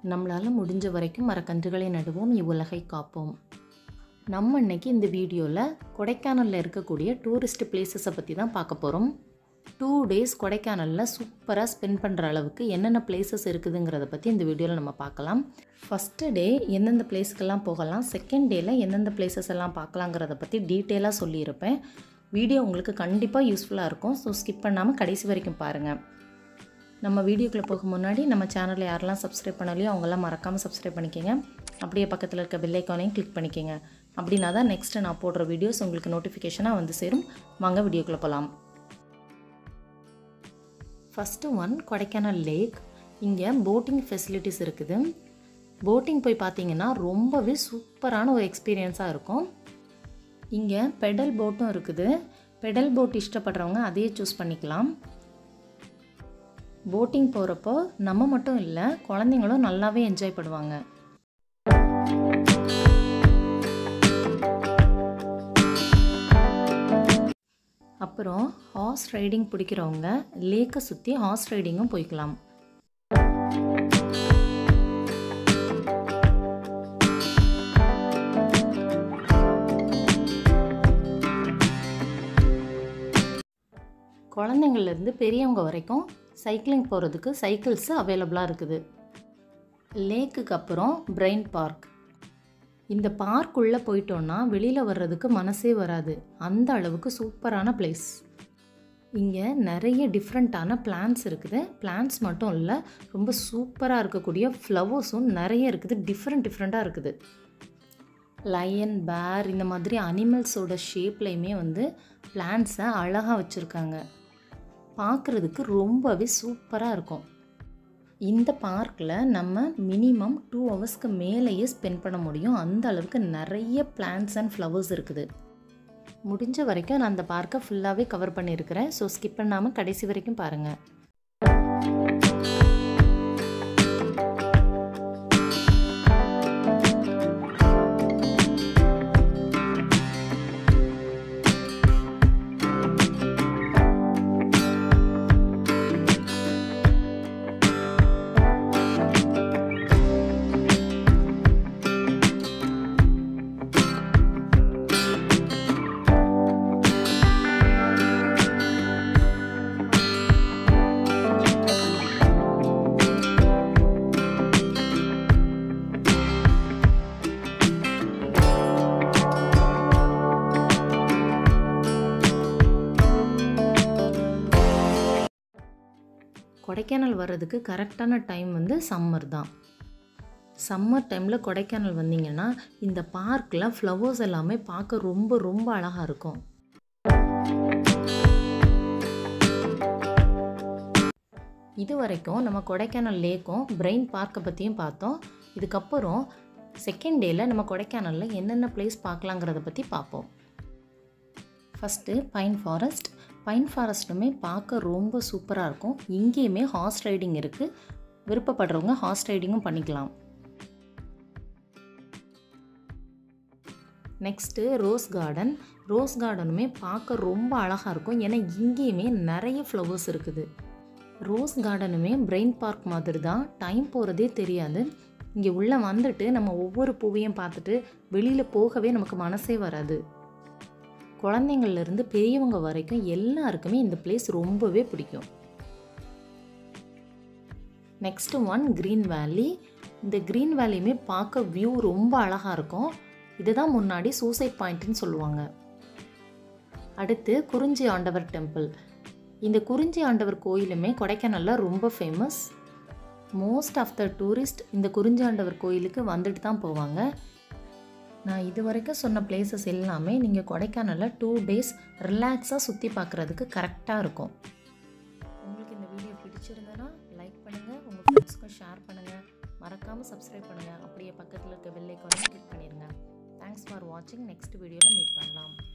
நம்மளால் முடிஞ்ச வரைக்கும் மரக்கன்றுகளை நடுவோம் இவ்வுலகை காப்போம் நம்ம இன்னைக்கு இந்த வீடியோவில் கொடைக்கானலில் இருக்கக்கூடிய டூரிஸ்ட் பிளேசஸை பற்றி தான் பார்க்க போகிறோம் டூ டேஸ் கொடைக்கானலில் சூப்பராக ஸ்பெண்ட் பண்ணுற அளவுக்கு என்னென்ன பிளேசஸ் இருக்குதுங்கிறத பற்றி இந்த வீடியோவில் நம்ம பார்க்கலாம் ஃபஸ்ட்டு டே எந்தெந்த பிளேஸ்க்கெல்லாம் போகலாம் செகண்ட் டேயில் எந்தெந்த பிளேசஸ் எல்லாம் பார்க்கலாங்கிறத பற்றி டீட்டெயிலாக சொல்லியிருப்பேன் வீடியோ உங்களுக்கு கண்டிப்பாக யூஸ்ஃபுல்லாக இருக்கும் ஸோ ஸ்கிப் பண்ணாமல் கடைசி வரைக்கும் பாருங்கள் நம்ம வீடியோக்குள்ளே போக முன்னாடி நம்ம சேனலில் யாரெல்லாம் சப்ஸ்கிரைப் பண்ணலையோ அவங்கெல்லாம் மறக்காமல் சப்ஸ்கிரைப் பண்ணிக்கோங்க அப்படியே பக்கத்தில் இருக்க பெல் ஐக்கானையும் கிளிக் பண்ணிக்கோங்க அப்படின்னா தான் நெக்ஸ்ட்டு நான் போடுற வீடியோஸ் உங்களுக்கு நோட்டிஃபிகேஷனாக வந்து சேரும் வாங்க வீடியோக்குள்ளே போகலாம் ஃபஸ்ட்டு ஒன் கொடைக்கானல் லேக் இங்கே போட்டிங் ஃபெசிலிட்டிஸ் இருக்குது போட்டிங் போய் பார்த்தீங்கன்னா ரொம்பவே சூப்பரான ஒரு எக்ஸ்பீரியன்ஸாக இருக்கும் இங்கே பெடல் போட்டும் இருக்குது பெடல் போட் இஷ்டப்படுறவங்க அதையே சூஸ் பண்ணிக்கலாம் போட்டிங் போகிறப்போ நம்ம மட்டும் இல்லை குழந்தைங்களும் நல்லாவே என்ஜாய் பண்ணுவாங்க அப்புறம் ஹார்ஸ் ரைடிங் பிடிக்கிறவங்க லேக்கை சுற்றி ஹார்ஸ் ரைடிங்கும் போய்க்கலாம் குழந்தைங்கள்லேருந்து பெரியவங்க வரைக்கும் சைக்கிளிங் போகிறதுக்கு சைக்கிள்ஸு அவைலபிளாக இருக்குது லேக்குக்கு அப்புறம் பிரெயின் பார்க் இந்த பார்க் உள்ளே போயிட்டோன்னா வெளியில் வர்றதுக்கு மனசே வராது அந்த அளவுக்கு சூப்பரான பிளேஸ் இங்கே நிறைய டிஃப்ரெண்ட்டான பிளான்ஸ் இருக்குது பிளான்ஸ் மட்டும் இல்லை ரொம்ப சூப்பராக இருக்கக்கூடிய ஃப்ளவர்ஸும் நிறைய இருக்குது டிஃப்ரெண்ட் டிஃப்ரெண்ட்டாக இருக்குது லயன் பேர் இந்த மாதிரி அனிமல்ஸோட ஷேப்லேயுமே வந்து பிளான்ஸை அழகாக வச்சுருக்காங்க பார்க்குறதுக்கு ரொம்பவே சூப்பராக இருக்கும் இந்த பார்க்கில் நம்ம மினிமம் டூ ஹவர்ஸ்க்கு மேலேயே ஸ்பெண்ட் பண்ண முடியும் அந்த அளவுக்கு நிறைய பிளான்ஸ் அண்ட் ஃப்ளவர்ஸ் இருக்குது முடிஞ்ச வரைக்கும் நான் அந்த பார்க்கை ஃபுல்லாகவே கவர் பண்ணியிருக்கிறேன் ஸோ ஸ்கிப் பண்ணாமல் கடைசி வரைக்கும் பாருங்கள் கொடைக்கானல் வர்றதுக்கு கரெக்டான டைம் வந்து சம்மர் தான் சம்மர் டைமில் கொடைக்கானல் வந்தீங்கன்னா இந்த பார்க்கில் ஃப்ளவர்ஸ் எல்லாமே பார்க்க ரொம்ப ரொம்ப அழகாக இருக்கும் இது வரைக்கும் நம்ம கொடைக்கானல் லேக்கும் பிரெயின் பார்க்கை பற்றியும் பார்த்தோம் இதுக்கப்புறம் செகண்ட் டேயில் நம்ம கொடைக்கானலில் என்னென்ன பிளேஸ் பார்க்கலாங்கிறத பற்றி பார்ப்போம் ஃபஸ்ட்டு பைன் ஃபாரஸ்ட் பைன் ஃபாரஸ்ட்டுமே பார்க்க ரொம்ப சூப்பராக இருக்கும் இங்கேயுமே ஹார்ஸ் ரைடிங் இருக்குது விருப்பப்படுறவங்க ஹார்ஸ் ரைடிங்கும் பண்ணிக்கலாம் நெக்ஸ்ட்டு ரோஸ் கார்டன் ரோஸ் கார்டனுமே பார்க்க ரொம்ப அழகாக இருக்கும் ஏன்னா இங்கேயுமே நிறைய ஃப்ளவர்ஸ் இருக்குது ரோஸ் கார்டனுமே பிரெயின் பார்க் மாதிரி தான் டைம் போகிறதே தெரியாது இங்கே உள்ளே வந்துட்டு நம்ம ஒவ்வொரு பூவையும் பார்த்துட்டு வெளியில் போகவே நமக்கு மனசே வராது குழந்தைங்கள்லேருந்து பெரியவங்க வரைக்கும் எல்லாருக்குமே இந்த பிளேஸ் ரொம்பவே பிடிக்கும் நெக்ஸ்ட்டு ஒன் க்ரீன் வேலி இந்த க்ரீன் வேலியுமே பார்க்க வியூ ரொம்ப அழகாக இருக்கும் இதுதான் முன்னாடி சூசைட் பாயிண்ட்னு சொல்லுவாங்க அடுத்து குறிஞ்சி ஆண்டவர் டெம்பிள் இந்த குறிஞ்சி ஆண்டவர் கோயிலுமே கொடைக்கானலில் ரொம்ப famous most of the tourist இந்த குறிஞ்சி ஆண்டவர் கோயிலுக்கு வந்துட்டு தான் போவாங்க நான் இது வரைக்கும் சொன்ன பிளேசஸ் எல்லாமே நீங்கள் கொடைக்கானலில் டூ டேஸ் ரிலாக்ஸாக சுற்றி பார்க்குறதுக்கு கரெக்டாக இருக்கும் உங்களுக்கு இந்த வீடியோ பிடிச்சிருந்தனா லைக் பண்ணுங்கள் உங்கள் ஃப்ரெண்ட்ஸ்க்கும் ஷேர் பண்ணுங்கள் மறக்காமல் சப்ஸ்கிரைப் பண்ணுங்கள் அப்படியே பக்கத்தில் இருக்க பெல் ஐக்கானையும் கிளிக் பண்ணிடுங்க தேங்க்ஸ் ஃபார் வாட்சிங் நெக்ஸ்ட் வீடியோவில் மீட் பண்ணலாம்